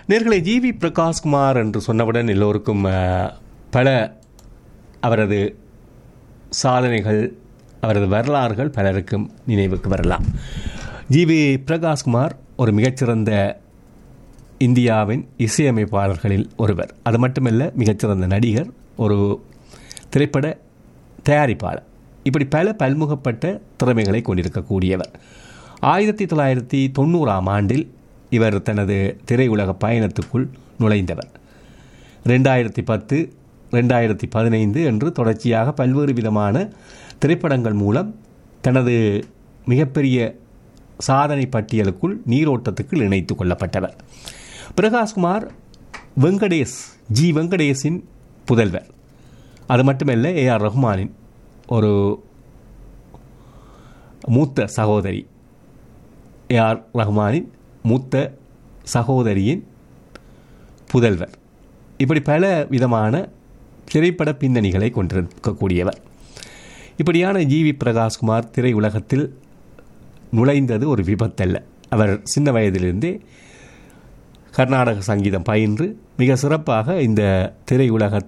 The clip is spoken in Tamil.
நேர்களை ஜிவி பிரகாஷ்குமார் என்று சொன்னவுடன் எல்லோருக்கும் அஹ், பல அவரது சாதனைகள் அவரது வரலாறுகள் பலருக்கும் நினைவுக்கு வரலாம் ஜிவி பிரகாஷ்குமார் ஒரு மிகச்சிறந்த இந்தியாவின் இசையமைப்பாளர்களில் ஒருவர் அது மட்டுமல்ல மிகச்சிறந்த நடிகர் ஒரு திரைப்பட தயாரிப்பாளர் இப்படி பல பல்முகப்பட்ட திறமைகளை கொண்டிருக்கக்கூடியவர் ஆயிரத்தி தொள்ளாயிரத்தி தொண்ணூறாம் ஆண்டில் இவர் தனது திரையுலக பயணத்துக்குள் நுழைந்தவர் ரெண்டாயிரத்தி பத்து ரெண்டாயிரத்தி பதினைந்து என்று தொடர்ச்சியாக பல்வேறு விதமான திரைப்படங்கள் மூலம் தனது மிகப்பெரிய சாதனை பட்டியலுக்குள் நீரோட்டத்துக்கு இணைத்து கொள்ளப்பட்டவர் பிரகாஷ்குமார் வெங்கடேஷ் ஜி வெங்கடேஷின் புதல்வர் அது மட்டுமல்ல ஏ ஆர் ரஹ்மானின் ஒரு மூத்த சகோதரி ஏ ஆர் ரஹ்மானின் மூத்த சகோதரியின் புதல்வர் இப்படி பல விதமான திரைப்பட பின்னணிகளை கொண்டிருக்கக்கூடியவர் இப்படியான ஜிவி பிரகாஷ்குமார் திரையுலகத்தில் நுழைந்தது ஒரு விபத்தல்ல அவர் சின்ன வயதிலிருந்தே கர்நாடக சங்கீதம் பயின்று மிக சிறப்பாக இந்த திரையுலக